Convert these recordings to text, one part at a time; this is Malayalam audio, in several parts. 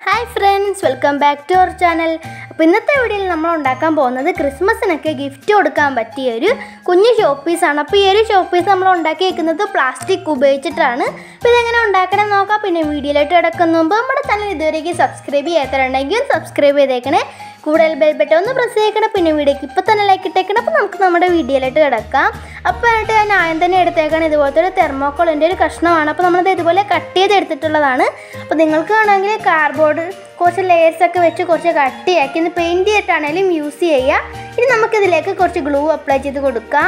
hi friends welcome back to our channel അപ്പോൾ ഇന്നത്തെ വീഡിയോയിൽ നമ്മൾ ഉണ്ടാക്കാൻ പോകുന്നത് ക്രിസ്മസിനൊക്കെ ഗിഫ്റ്റ് കൊടുക്കാൻ പറ്റിയ ഒരു കുഞ്ഞു ഷോപ്പ് പീസാണ് അപ്പോൾ ഈ ഒരു ഷോപ്പ് പീസ് നമ്മൾ ഉണ്ടാക്കി വെക്കുന്നത് പ്ലാസ്റ്റിക് ഉപയോഗിച്ചിട്ടാണ് അപ്പോൾ ഇതെങ്ങനെ ഉണ്ടാക്കണം എന്ന് നോക്കാം പിന്നെ വീഡിയോയിലോട്ട് കിടക്കുന്ന മുമ്പ് നമ്മുടെ ചാനൽ ഇതുവരേക്ക് സബ്സ്ക്രൈബ് ചെയ്യാത്തവരുണ്ടെങ്കിൽ സബ്സ്ക്രൈബ് ചെയ്തേക്കണേ കൂടുതൽ ബെൽ ബട്ടൺ ഒന്ന് പ്രസ് ചെയ്യണം പിന്നെ വീഡിയോക്ക് ഇപ്പോൾ തന്നെ ലൈക്ക് ഇട്ടേക്കണം അപ്പോൾ നമുക്ക് നമ്മുടെ വീഡിയോയിലോട്ട് കിടക്കാം അപ്പോൾ ആയിട്ട് ഞാൻ ആദ്യം തന്നെ എടുത്തേക്കണം ഇതുപോലത്തെ ഒരു തെർമോക്കോളിൻ്റെ ഒരു കഷ്ണമാണ് അപ്പോൾ നമ്മളത് ഇതുപോലെ കട്ട് ചെയ്ത് എടുത്തിട്ടുള്ളതാണ് അപ്പോൾ നിങ്ങൾക്ക് വേണമെങ്കിൽ കാർഡ്ബോർഡ് കുറച്ച് ലെയേഴ്സ് ഒക്കെ വെച്ച് കുറച്ച് കട്ടിയാക്കി ഒന്ന് പെയിൻറ് ചെയ്തിട്ടാണെങ്കിലും യൂസ് ചെയ്യുക ഇനി നമുക്കിതിലേക്ക് കുറച്ച് ഗ്ലൂ അപ്ലൈ ചെയ്ത് കൊടുക്കാം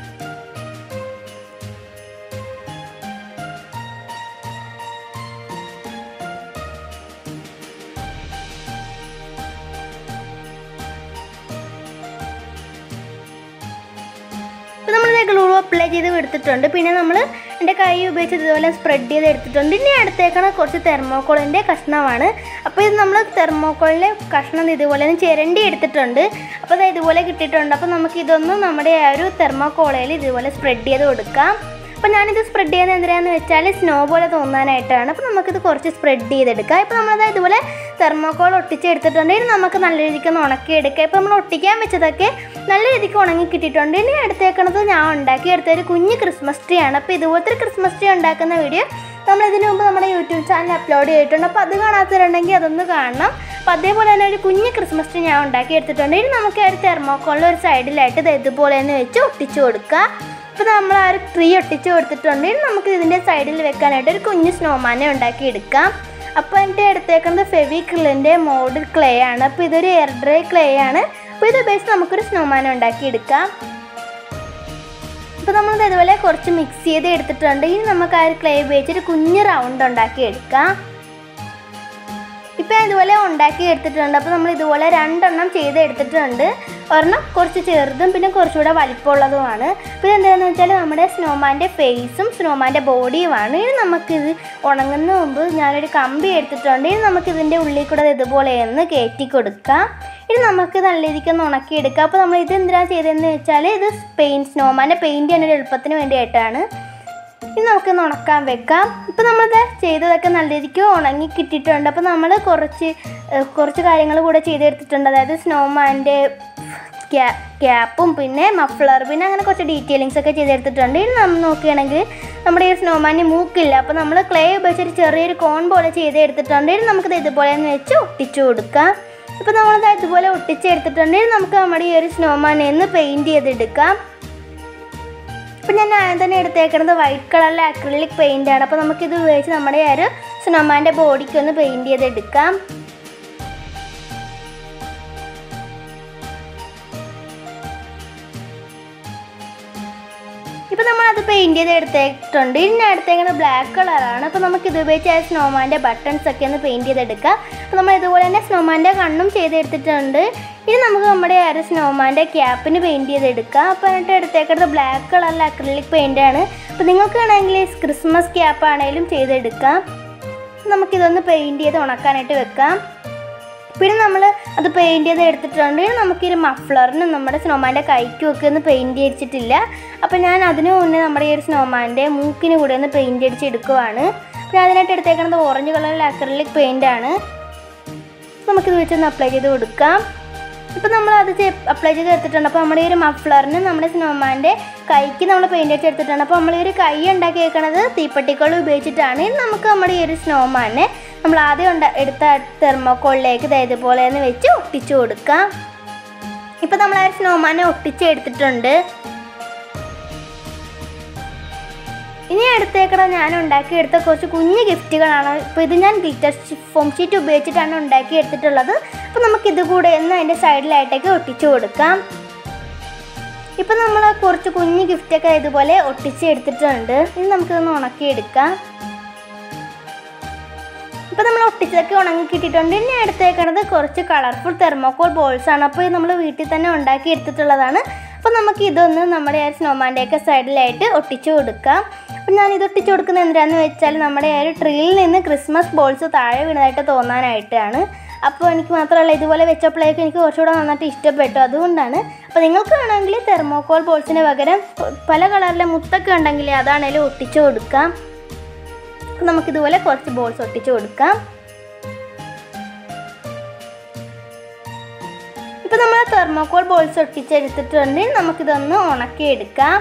അപ്പോൾ നമ്മളിത് ഗ്ലൂ അപ്ലൈ ചെയ്ത് എടുത്തിട്ടുണ്ട് പിന്നെ നമ്മൾ എൻ്റെ കൈ ഉപയോഗിച്ച് ഇതുപോലെ സ്പ്രെഡ് ചെയ്ത് എടുത്തിട്ടുണ്ട് ഇനി അടുത്തേക്കണ കുറച്ച് തെർമോക്കോളിൻ്റെ കഷ്ണമാണ് അപ്പോൾ ഇത് നമ്മൾ തെർമോക്കോളിൻ്റെ കഷ്ണം ഇതുപോലെ ഒന്ന് ചിരണ്ടി എടുത്തിട്ടുണ്ട് അപ്പോൾ അത് ഇതുപോലെ കിട്ടിയിട്ടുണ്ട് അപ്പോൾ നമുക്ക് ഇതൊന്ന് നമ്മുടെ ആ ഒരു തെർമോക്കോളയിൽ ഇതുപോലെ സ്പ്രെഡ് ചെയ്ത് കൊടുക്കാം അപ്പോൾ ഞാനിത് സ്പ്രെഡ് ചെയ്യുന്നത് എന്തിനാന്ന് വെച്ചാൽ സ്നോ പോലെ തോന്നാനായിട്ടാണ് അപ്പോൾ നമുക്കിത് കുറച്ച് സ്പ്രെഡ് ചെയ്തെടുക്കാം ഇപ്പോൾ നമ്മളത് ഇതുപോലെ തെർമോക്കോൾ ഒട്ടിച്ചെടുത്തിട്ടുണ്ട് ഇനി നമുക്ക് നല്ല രീതിക്ക് ഒന്ന് ഉണക്കിയെടുക്കാം ഇപ്പോൾ നമ്മൾ ഒട്ടിക്കാൻ വെച്ചതൊക്കെ നല്ല രീതിക്ക് ഉണങ്ങി കിട്ടിയിട്ടുണ്ട് ഇനി അടുത്തേക്കണത് ഞാൻ ഉണ്ടാക്കിയെടുത്ത ഒരു കുഞ്ഞ് ക്രിസ്മസ് ട്രീ ആണ് അപ്പോൾ ഇതുപോലത്തെ ഒരു ക്രിസ്മസ് ട്രീ ഉണ്ടാക്കുന്ന വീഡിയോ നമ്മൾ ഇതിനു മുമ്പ് നമ്മുടെ യൂട്യൂബ് ചാനൽ അപ്ലോഡ് ചെയ്തിട്ടുണ്ട് അപ്പോൾ അത് കാണാത്തവരുണ്ടെങ്കിൽ അതൊന്ന് കാണണം അപ്പോൾ അതേപോലെ തന്നെ ഒരു കുഞ്ഞ് ക്രിസ്മസ് ട്രീ ഞാൻ ഉണ്ടാക്കിയെടുത്തിട്ടുണ്ട് ഇനി നമുക്ക് ആ ഒരു തെർമോക്കോളിൽ ഒരു സൈഡിലായിട്ട് ഇത് ഇതുപോലെ തന്നെ വെച്ച് ഒട്ടിച്ചു കൊടുക്കുക അപ്പോൾ നമ്മൾ ആ ഒരു ട്രീ ഒട്ടിച്ച് കൊടുത്തിട്ടുണ്ട് ഇനി നമുക്ക് ഇതിൻ്റെ സൈഡിൽ വെക്കാനായിട്ട് ഒരു കുഞ്ഞ് സ്നോമാനെ ഉണ്ടാക്കി എടുക്കാം അപ്പോൾ എൻ്റെ എടുത്തേക്കുന്നത് ഫെവിക്രിലിൻ്റെ മോഡ് ക്ലേ ആണ് അപ്പോൾ ഇതൊരു എയർ ഡ്രൈ ക്ലേ ആണ് അപ്പോൾ ഇത് ഉപയോഗിച്ച് നമുക്കൊരു സ്നോമാനെ ഉണ്ടാക്കി എടുക്കാം അപ്പോൾ നമ്മൾ ഇതുപോലെ കുറച്ച് മിക്സ് ചെയ്ത് എടുത്തിട്ടുണ്ട് ഇനി നമുക്ക് ആ ഒരു ക്ലേ ഉപയോഗിച്ച് ഒരു കുഞ്ഞ് റൗണ്ട് ഉണ്ടാക്കി എടുക്കാം ഇപ്പം ഇതുപോലെ ഉണ്ടാക്കി എടുത്തിട്ടുണ്ട് അപ്പോൾ നമ്മൾ ഇതുപോലെ രണ്ടെണ്ണം ചെയ്ത് എടുത്തിട്ടുണ്ട് ഒരെണ്ണം കുറച്ച് ചെറുതും പിന്നെ കുറച്ചുകൂടെ വലിപ്പമുള്ളതുമാണ് അപ്പോൾ ഇതെന്താണെന്ന് വെച്ചാൽ നമ്മുടെ സ്നോമാൻ്റെ ഫേസും സ്നോമാൻ്റെ ബോഡിയുമാണ് ഇനി നമുക്കിത് ഉണങ്ങുന്ന മുമ്പ് ഞാനൊരു കമ്പി എടുത്തിട്ടുണ്ട് ഇനി നമുക്കിതിൻ്റെ ഉള്ളിൽ കൂടെ ഇതുപോലെ ഒന്ന് കയറ്റി കൊടുക്കാം ഇനി നമുക്ക് നല്ല രീതിക്ക് ഒന്ന് ഉണക്കിയെടുക്കാം അപ്പോൾ നമ്മൾ ഇത് എന്തിനാണ് ചെയ്തതെന്ന് വെച്ചാൽ ഇത് പെയിൻറ്റ് സ്നോമാൻ്റെ പെയിൻറ്റ് ചെയ്യാൻ ഒരു എളുപ്പത്തിന് വേണ്ടിയിട്ടാണ് ഇനി നമുക്കൊന്ന് ഉണക്കാൻ വെക്കാം ഇപ്പം നമ്മളത് ചെയ്തതൊക്കെ നല്ല രീതിക്ക് ഉണങ്ങി കിട്ടിയിട്ടുണ്ട് അപ്പോൾ നമ്മൾ കുറച്ച് ഏഹ്, കുറച്ച് കാര്യങ്ങൾ കൂടെ ചെയ്തെടുത്തിട്ടുണ്ട് അതായത് സ്നോമാൻ്റെ ക്യാപ്പും പിന്നെ മഫ്ലർ പിന്നെ അങ്ങനെ കുറച്ച് ഡീറ്റെയിലിങ്സ് ഒക്കെ ചെയ്തെടുത്തിട്ടുണ്ട് ഇനി നമ്മൾ നോക്കുകയാണെങ്കിൽ നമ്മുടെ ഈ സ്നോമാന് മൂക്കില്ല അപ്പോൾ നമ്മൾ ക്ലേ ഉപയോഗിച്ചൊരു ചെറിയൊരു കോൺ പോലെ ചെയ്തെടുത്തിട്ടുണ്ട് ഇനി നമുക്കത് ഇതുപോലെ ഒന്ന് വെച്ച് ഒട്ടിച്ചു കൊടുക്കാം ഇപ്പോൾ നമ്മളത് ഇതുപോലെ ഒട്ടിച്ചെടുത്തിട്ടുണ്ട് ഇനി നമുക്ക് നമ്മുടെ ഈ ഒരു സ്നോമാനെ ഒന്ന് പെയിൻറ്റ് ചെയ്തെടുക്കാം അപ്പം ഞാൻ ആദ്യം തന്നെ എടുത്തേക്കുന്നത് വൈറ്റ് കളറിലെ അക്രിലിക് പെയിൻ്റ് ആണ് അപ്പോൾ നമുക്കിത് ഉപയോഗിച്ച് നമ്മുടെ ആ ഒരു സ്നോമാൻ്റെ ബോഡിക്ക് ഒന്ന് പെയിൻറ് ചെയ്തെടുക്കാം ഇപ്പം നമ്മളത് പെയിൻറ് ചെയ്ത് എടുത്തിട്ടുണ്ട് ഇനി ഞാൻ എടുത്തേക്കുന്നത് ബ്ലാക്ക് കളറാണ് അപ്പോൾ നമുക്ക് ഇത് ഉപയോഗിച്ച് ആ സ്നോമാൻ്റെ ബട്ടൺസ് ഒക്കെ ഒന്ന് പെയിൻറ് ചെയ്തെടുക്കാം അപ്പോൾ നമ്മൾ ഇതുപോലെ തന്നെ സ്നോമാൻ്റെ കണ്ണും ചെയ്തെടുത്തിട്ടുണ്ട് ഇനി നമുക്ക് നമ്മുടെ ആ ഒരു സ്നോമാൻ്റെ ക്യാപ്പിന് പെയിൻറ് ചെയ്തെടുക്കാം അപ്പോൾ എന്നിട്ട് എടുത്തേക്കുന്നത് ബ്ലാക്ക് കളറിലെ അക്രിലിക് പെയിൻ്റ് ആണ് അപ്പോൾ നിങ്ങൾക്ക് വേണമെങ്കിൽ ക്രിസ്മസ് ക്യാപ്പ് ആണെങ്കിലും ചെയ്തെടുക്കാം നമുക്കിതൊന്ന് പെയിൻറ് ചെയ്ത് ഉണക്കാനായിട്ട് വെക്കാം പിന്നെ നമ്മൾ അത് പെയിൻറ് ചെയ്ത് എടുത്തിട്ടുണ്ട് ഇനി നമുക്കൊരു മഫ്ലറിന് നമ്മുടെ സ്നോമാൻ്റെ കൈക്കും ഒക്കെ ഒന്ന് പെയിൻറ് അടിച്ചിട്ടില്ല അപ്പോൾ ഞാൻ അതിന് മുന്നേ നമ്മുടെ ഈ ഒരു സ്നോമാൻ്റെ മൂക്കിന് കൂടെ ഒന്ന് പെയിൻറ് അടിച്ച് എടുക്കുവാണ് പിന്നെ അതിനായിട്ട് എടുത്തേക്കുന്നത് ഓറഞ്ച് കളറിലെ അക്രലിക് പെയിൻ്റ് ആണ് നമുക്കിത് വെച്ചൊന്ന് അപ്ലൈ ചെയ്ത് കൊടുക്കാം ഇപ്പോൾ നമ്മൾ അത് അപ്ലൈ ചെയ്ത് എടുത്തിട്ടുണ്ട് അപ്പോൾ നമ്മുടെ ഈ ഒരു മഫ്ലറിന് നമ്മുടെ സ്നോമാൻ്റെ കൈക്ക് നമ്മൾ പെയിൻറ് അടിച്ച് എടുത്തിട്ടുണ്ട് അപ്പോൾ നമ്മൾ ഈ ഒരു കൈ ഉണ്ടാക്കി വെക്കണത് തീപ്പെട്ടിക്കോൾ ഉപയോഗിച്ചിട്ടാണ് ഇനി നമുക്ക് നമ്മുടെ ഈ ഒരു സ്നോമാനെ നമ്മൾ ആദ്യം ഉണ്ട എടുത്ത തെർമോക്കോളിലേക്ക് ദേ ഇതുപോലെ ഒന്ന് വെച്ച് ഒട്ടിച്ചു കൊടുക്കാം ഇപ്പോൾ നമ്മൾ ആ ഒരു സ്നോമാനെ ഒട്ടിച്ച് എടുത്തിട്ടുണ്ട് ഇനി അടുത്തേക്കട ഞാൻ ഉണ്ടാക്കിയെടുത്ത കുറച്ച് കുഞ്ഞു ഗിഫ്റ്റുകളാണ് ഇപ്പോൾ ഇത് ഞാൻ ഗ്ലിറ്റർ ഫോം ഷീറ്റ് ഉപയോഗിച്ചിട്ടാണ് ഉണ്ടാക്കി എടുത്തിട്ടുള്ളത് അപ്പോൾ നമുക്ക് ഇത് കൂടെ ഒന്ന് അതിൻ്റെ സൈഡിലായിട്ടൊക്കെ ഒട്ടിച്ചു കൊടുക്കാം ഇപ്പം നമ്മൾ കുറച്ച് കുഞ്ഞു ഗിഫ്റ്റൊക്കെ ഇതുപോലെ ഒട്ടിച്ച് എടുത്തിട്ടുണ്ട് ഇനി നമുക്കിതൊന്ന് ഉണക്കിയെടുക്കാം ഇപ്പം നമ്മൾ ഒട്ടിച്ചതൊക്കെ ഉണങ്ങി കിട്ടിയിട്ടുണ്ട് ഇനി എടുത്തേക്കണത് കുറച്ച് കളർഫുൾ തെർമോക്കോൾ ബോൾസ് ആണ് അപ്പോൾ ഇത് നമ്മൾ വീട്ടിൽ തന്നെ ഉണ്ടാക്കി എടുത്തിട്ടുള്ളതാണ് അപ്പോൾ നമുക്ക് ഇതൊന്ന് നമ്മുടെ ആ സ്നോമാൻ്റെയൊക്കെ സൈഡിലായിട്ട് ഒട്ടിച്ചു കൊടുക്കാം അപ്പം ഞാൻ ഇത് ഒട്ടിച്ചു കൊടുക്കുന്നത് എന്തിനാന്ന് വെച്ചാൽ നമ്മുടെ ആ ഒരു ട്രീയിൽ നിന്ന് ക്രിസ്മസ് ബോൾസ് താഴെ വീണതായിട്ട് തോന്നാനായിട്ടാണ് അപ്പോൾ എനിക്ക് മാത്രമല്ല ഇതുപോലെ വെച്ചപ്പോഴേക്കും എനിക്ക് കുറച്ചുകൂടെ നന്നായിട്ട് ഇഷ്ടപ്പെട്ടു അതുകൊണ്ടാണ് അപ്പോൾ നിങ്ങൾക്ക് വേണമെങ്കിൽ തെർമോക്കോൾ ബോൾസിന് പകരം പല കളറിലെ മുത്തൊക്കെ ഉണ്ടെങ്കിൽ അതാണേലും ഒട്ടിച്ചു കൊടുക്കാം അപ്പോൾ നമുക്കിതുപോലെ കുറച്ച് ബോൾസ് ഒട്ടിച്ചു കൊടുക്കാം ഇപ്പം നമ്മൾ തെർമോക്കോൾ ബോൾസ് ഒട്ടിച്ചെടുത്തിട്ടുണ്ട് നമുക്കിതൊന്ന് ഉണക്കിയെടുക്കാം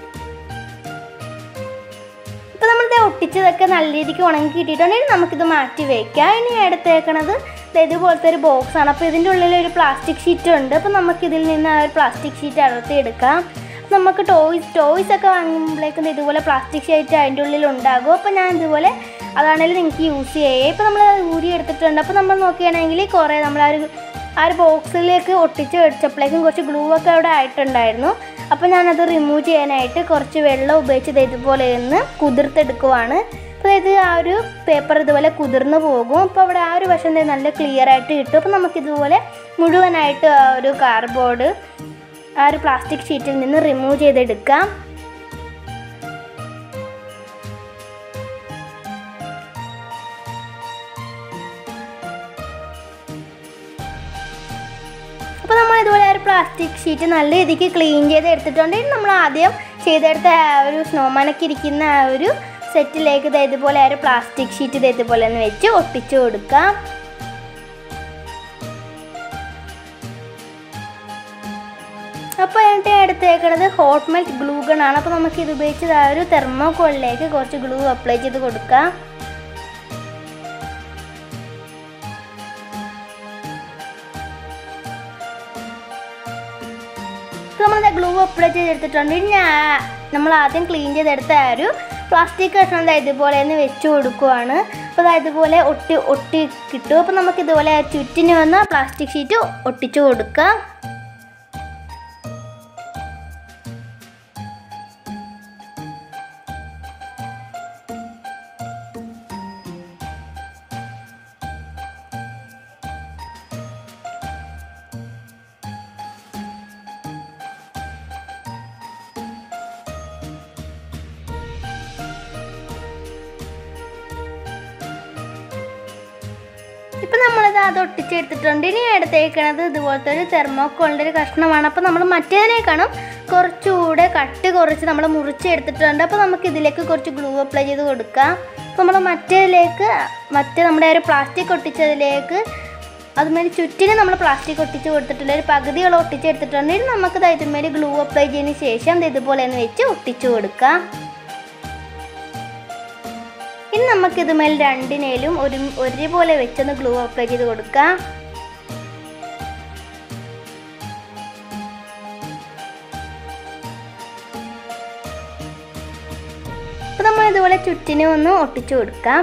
ഇപ്പം നമ്മളിത് ഒട്ടിച്ചതൊക്കെ നല്ല രീതിക്ക് ഉണങ്ങി കിട്ടിയിട്ടുണ്ടെങ്കിൽ നമുക്കിത് മാറ്റി വയ്ക്കാം ഇനി എടുത്തേക്കണത് ദേ ഇതുപോലത്തെ ഒരു ബോക്സ് ആണ് അപ്പോൾ ഇതിൻ്റെ ഉള്ളിൽ ഒരു പ്ലാസ്റ്റിക് ഷീറ്റ് ഉണ്ട് അപ്പോൾ നമുക്കിതിൽ നിന്ന് ആ ഒരു പ്ലാസ്റ്റിക് ഷീറ്റ് അടർത്തി എടുക്കാം നമുക്ക് ടോയ്സ് ടോയ്സ് ഒക്കെ വാങ്ങുമ്പോഴേക്കും ഇതുപോലെ പ്ലാസ്റ്റിക് ഷീറ്റ് അതിൻ്റെ ഉള്ളിൽ ഉണ്ടാകും അപ്പോൾ ഞാൻ ഇതുപോലെ അതാണെങ്കിലും നിങ്ങൾക്ക് യൂസ് ചെയ്യാം ഇപ്പോൾ നമ്മൾ ഊരി എടുത്തിട്ടുണ്ട് അപ്പോൾ നമ്മൾ നോക്കുകയാണെങ്കിൽ കുറേ നമ്മൾ ആ ഒരു ആ ഒരു ബോക്സിലേക്ക് ഒട്ടിച്ച് വെച്ചപ്പോഴേക്കും കുറച്ച് ഗ്ലൂ ഒക്കെ അവിടെ ആയിട്ടുണ്ടായിരുന്നു അപ്പോൾ ഞാനത് റിമൂവ് ചെയ്യാനായിട്ട് കുറച്ച് വെള്ളം ഉപയോഗിച്ച് ഇത് ഇതുപോലെ ഒന്ന് കുതിർത്തെടുക്കുവാണ് അപ്പോൾ ഇത് ആ ഒരു പേപ്പർ ഇതുപോലെ കുതിർന്ന് പോകും അപ്പോൾ അവിടെ ആ ഒരു വശം ദേ നല്ല ക്ലിയർ ആയിട്ട് കിട്ടും അപ്പോൾ നമുക്കിതുപോലെ മുഴുവനായിട്ട് ആ ഒരു കാർഡ്ബോർഡ് ആ ഒരു പ്ലാസ്റ്റിക് ഷീറ്റിൽ നിന്ന് റിമൂവ് ചെയ്തെടുക്കാം അപ്പോൾ നമ്മൾ ഇതുപോലെ ആ ഒരു പ്ലാസ്റ്റിക് ഷീറ്റ് നല്ല രീതിക്ക് ക്ലീൻ ചെയ്ത് എടുത്തിട്ടുണ്ട് ഇനി നമ്മൾ ആദ്യം ചെയ്തെടുത്ത ആ ഒരു സ്നോമാനൊക്കെ ഇരിക്കുന്ന ആ ഒരു സെറ്റിലേക്ക് ഇത് ഇതുപോലെ ആ ഒരു പ്ലാസ്റ്റിക് ഷീറ്റ് ഇത് ഇതുപോലെ ഒന്ന് വെച്ച് ഒട്ടിച്ചു കൊടുക്കാം അപ്പോൾ എന്നിട്ട് ഞാൻ എടുത്തേക്കണത് ഹോട്ട് മെൽറ്റ് ഗ്ലൂ ഗൺ ആണ് അപ്പോൾ നമുക്ക് ഇത് ഉപയോഗിച്ച് ആ ഒരു തെർമോക്കോളിലേക്ക് കുറച്ച് ഗ്ലൂ അപ്ലൈ ചെയ്ത് കൊടുക്കാം നമ്മൾ ഗ്ലൂ അപ്ലൈ ചെയ്തെടുത്തിട്ടുണ്ട് ഇനി ഞാൻ നമ്മൾ ആദ്യം ക്ലീൻ ചെയ്തെടുത്ത ആ ഒരു പ്ലാസ്റ്റിക് കഷ്ണം ദാ ഇതുപോലെ ഒന്ന് വെച്ച് കൊടുക്കുവാണ് അപ്പോൾ ദാ ഇതുപോലെ ഒട്ടി ഒട്ടി കിട്ടും അപ്പോൾ നമുക്ക് ഇതുപോലെ ചുറ്റിന് വന്ന പ്ലാസ്റ്റിക് ഷീറ്റ് ഒട്ടിച്ചു കൊടുക്കാം ഇപ്പം നമ്മളിത് അത് ഒട്ടിച്ചെടുത്തിട്ടുണ്ട് ഇനി എടുത്തേക്കണത് ഇതുപോലത്തെ ഒരു തെർമോക്കോളിൻ്റെ ഒരു കഷ്ണമാണ് അപ്പോൾ നമ്മൾ മറ്റേതിനേക്കാളും കുറച്ചുകൂടെ കട്ടി കുറച്ച് നമ്മൾ മുറിച്ചെടുത്തിട്ടുണ്ട് അപ്പോൾ നമുക്ക് ഇതിലേക്ക് കുറച്ച് ഗ്ലൂ അപ്ലൈ ചെയ്ത് കൊടുക്കാം അപ്പോൾ നമ്മൾ മറ്റേതിലേക്ക് മറ്റേ നമ്മുടെ ഒരു പ്ലാസ്റ്റിക് ഒട്ടിച്ചതിലേക്ക് അതുമാതിരി ചുറ്റിന് നമ്മൾ പ്ലാസ്റ്റിക് ഒട്ടിച്ച് കൊടുത്തിട്ടുണ്ട് ഒരു പകുതിയോളം ഒട്ടിച്ചെടുത്തിട്ടുണ്ട് ഇനി നമുക്ക് ദാ ഇതുമാതിരി ഗ്ലൂ അപ്ലൈ ചെയ്തതിന് ശേഷം ദേ ഇതുപോലെ ഒന്ന് വെച്ച് ഒട്ടിച്ചു കൊടുക്കാം ഇനി നമുക്ക് ഇതുമേൽ രണ്ടിനേലും ഒരു ഒരുപോലെ വെച്ചൊന്ന് ഗ്ലൂ അപ്ലൈ ചെയ്ത് കൊടുക്കാം അപ്പോൾ നമ്മൾ ഇതുപോലെ ചുറ്റിനും ഒന്ന് ഒട്ടിച്ചു കൊടുക്കാം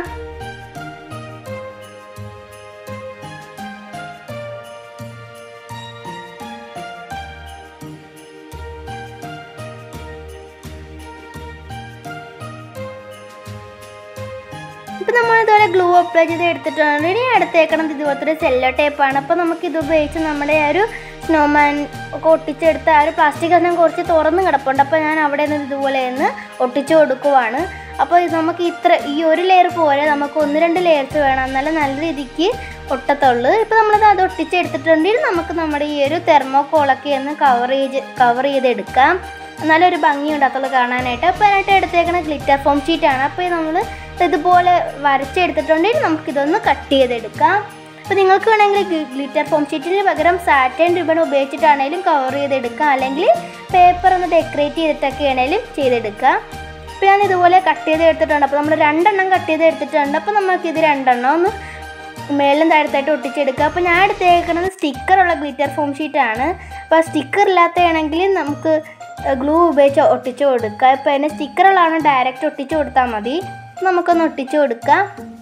ഇപ്പം നമ്മൾ ഇതുപോലെ ഗ്ലൂ അപ്ലൈ ചെയ്ത് എടുത്തിട്ടുണ്ട് ഇനി അടുത്തേക്കണത് ഇതുപോലത്തെ ഒരു സെല്ലോ ടേപ്പാണ് അപ്പോൾ നമുക്ക് ഇത് ഉപയോഗിച്ച് നമ്മുടെ ആ ഒരു സ്നോമാൻ ഒക്കെ ഒട്ടിച്ചെടുത്ത ആ ഒരു പ്ലാസ്റ്റിക് കഷ്ണം കുറച്ച് തുറന്ന് കിടപ്പുണ്ട് അപ്പോൾ ഞാൻ അവിടെ നിന്ന് ഇതുപോലെ ഒന്ന് ഒട്ടിച്ചു കൊടുക്കുവാണ് അപ്പോൾ ഇത് നമുക്ക് ഇത്ര ഈ ഒരു ലെയർ പോലെ നമുക്ക് ഒന്ന് രണ്ട് ലെയർസ് വേണം എന്നാലും നല്ല രീതിക്ക് ഒട്ടത്തുള്ളൂ ഇപ്പോൾ നമ്മളത് അത് ഒട്ടിച്ചെടുത്തിട്ടുണ്ടെങ്കിൽ നമുക്ക് നമ്മുടെ ഈ ഒരു തെർമോക്കോളൊക്കെ ഒന്ന് കവർ ചെയ്ത് കവർ ചെയ്തെടുക്കാം നല്ലൊരു ഭംഗി ഉണ്ടാത്തുള്ളൂ കാണാനായിട്ട് അപ്പോൾ അതിനായിട്ട് എടുത്തേക്കണ ഗ്ലിറ്റർ ഫോം ഷീറ്റാണ് അപ്പോൾ നമ്മൾ ഇതുപോലെ വരച്ചെടുത്തിട്ടുണ്ടെങ്കിൽ നമുക്കിതൊന്ന് കട്ട് ചെയ്തെടുക്കാം അപ്പോൾ നിങ്ങൾക്ക് വേണമെങ്കിൽ ഗ്ലിറ്റർ ഫോം ഷീറ്റിന് പകരം സാറ്റൻ റിബൺ ഉപയോഗിച്ചിട്ടാണെങ്കിലും കവർ ചെയ്തെടുക്കാം അല്ലെങ്കിൽ പേപ്പർ ഒന്ന് ഡെക്കറേറ്റ് ചെയ്തിട്ടൊക്കെ ആണെങ്കിലും ചെയ്തെടുക്കാം അപ്പോൾ ഞാൻ ഇതുപോലെ കട്ട് ചെയ്ത് എടുത്തിട്ടുണ്ട് അപ്പോൾ നമ്മൾ രണ്ടെണ്ണം കട്ട് ചെയ്ത് എടുത്തിട്ടുണ്ട് അപ്പോൾ നമുക്കിത് രണ്ടെണ്ണം ഒന്ന് മേലും താഴത്തായിട്ട് ഒട്ടിച്ചെടുക്കുക അപ്പോൾ ഞാൻ എടുത്തേക്കുന്നത് സ്റ്റിക്കറുള്ള ഗ്ലിറ്റർ ഫോം ഷീറ്റാണ് അപ്പോൾ സ്റ്റിക്കർ ഇല്ലാത്തതാണെങ്കിൽ നമുക്ക് ഗ്ലൂ ഉപയോഗിച്ച് ഒട്ടിച്ച് കൊടുക്കുക ഇപ്പോൾ അതിന് സ്റ്റിക്കറുള്ളതാണ് ഡയറക്റ്റ് ഒട്ടിച്ച് കൊടുത്താൽ മതി നമുക്കൊന്ന് ഒട്ടിച്ച് കൊടുക്കാം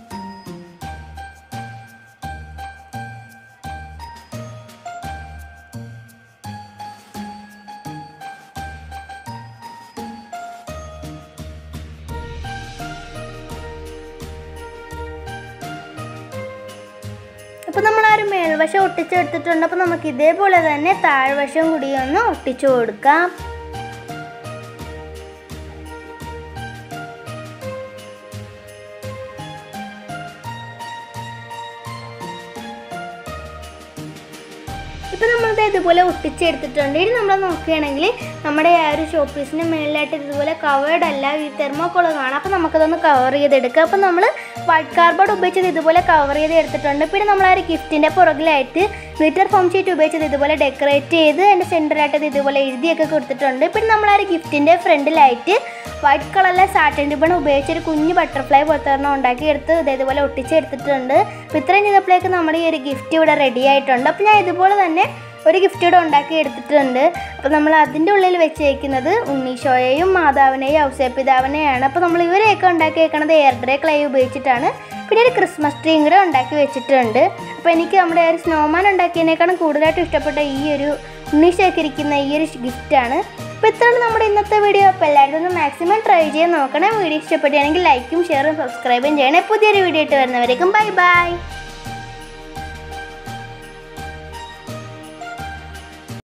അപ്പോൾ നമ്മൾ ആ ഒരു മേൽവശം ഒട്ടിച്ചെടുത്തിട്ടുണ്ട് അപ്പോൾ നമുക്ക് ഇതേപോലെ തന്നെ താഴ്വശം കൂടി ഒന്ന് ഒട്ടിച്ചു കൊടുക്കാം ഇപ്പം നമ്മളിത് ഇതുപോലെ ഒട്ടിച്ചെടുത്തിട്ടുണ്ട് ഇനി നമ്മൾ നോക്കുകയാണെങ്കിൽ നമ്മുടെ ആ ഒരു ഷോ പീസിന് മേളിലായിട്ട് ഇതുപോലെ കവേർഡ് അല്ല ഈ തെർമോക്കോൾ കാണാം അപ്പോൾ നമുക്കതൊന്ന് കവർ ചെയ്തെടുക്കാം അപ്പോൾ നമ്മൾ വൈറ്റ് കാർബോർഡ് ഉപയോഗിച്ചത് ഇതുപോലെ കവർ ചെയ്ത് എടുത്തിട്ടുണ്ട് പിന്നെ നമ്മൾ ആ ഒരു ഗിഫ്റ്റിൻ്റെ പുറകിലായിട്ട് ഗ്ലിറ്റർ ഫോം ഷീറ്റ് ഉപയോഗിച്ചത് ഇതുപോലെ ഡെക്കറേറ്റ് ചെയ്ത് അതിൻ്റെ സെൻറ്ററായിട്ട് ഇത് ഇതുപോലെ എഴുതിയൊക്കെ കൊടുത്തിട്ടുണ്ട് പിന്നെ നമ്മൾ ആ ഒരു ഗിഫ്റ്റിൻ്റെ ഫ്രണ്ടിലായിട്ട് വൈറ്റ് കളറിലെ സാറ്റൻ റിബൺ ഉപയോഗിച്ച് ഒരു കുഞ്ഞ് ബട്ടർഫ്ലൈ പോലത്തെ ഒരെണ്ണം ഉണ്ടാക്കി എടുത്ത് ഇത് ഇതുപോലെ ഒട്ടിച്ചെടുത്തിട്ടുണ്ട് അപ്പോൾ ഇത്രയും ചെയ്തപ്പോഴേക്ക് നമ്മുടെ ഈ ഒരു ഗിഫ്റ്റ് ഇവിടെ റെഡി ആയിട്ടുണ്ട് അപ്പോൾ ഞാൻ ഇതുപോലെ തന്നെ ഒരു ഗിഫ്റ്റ് ഇവിടെ ഉണ്ടാക്കി എടുത്തിട്ടുണ്ട് അപ്പോൾ നമ്മൾ അതിൻ്റെ ഉള്ളിൽ വെച്ചേക്കുന്നത് ഉണ്ണീശോയെയും മാതാവിനെയും ഔസേപ്പിതാവിനെയാണ് അപ്പോൾ നമ്മൾ ഇവരെയൊക്കെ ഉണ്ടാക്കി വെക്കുന്നത് എയർ ഡ്രൈ ക്ലേ ഉപയോഗിച്ചിട്ടാണ് പിന്നെ ഒരു ക്രിസ്മസ് ട്രീയും കൂടെ ഉണ്ടാക്കി വെച്ചിട്ടുണ്ട് അപ്പോൾ എനിക്ക് നമ്മുടെ ഒരു സ്നോമാൻ ഉണ്ടാക്കിയതിനേക്കാളും കൂടുതലായിട്ട് ഇഷ്ടപ്പെട്ട ഈ ഒരു ഉണ്ണീശോയൊക്കെ ഇരിക്കുന്ന ഈ ഒരു ഗിഫ്റ്റാണ് അപ്പോൾ ഇത്രയാണ് നമ്മുടെ ഇന്നത്തെ വീഡിയോ അപ്പോൾ എല്ലാവരും ഒന്ന് മാക്സിമം ട്രൈ ചെയ്ത് നോക്കണം വീഡിയോ ഇഷ്ടപ്പെടുകയാണെങ്കിൽ ലൈക്കും ഷെയറും സബ്സ്ക്രൈബും ചെയ്യണേ പുതിയൊരു വീഡിയോ ഇട്ട് വരുന്നവരേക്കും ബൈ ബൈ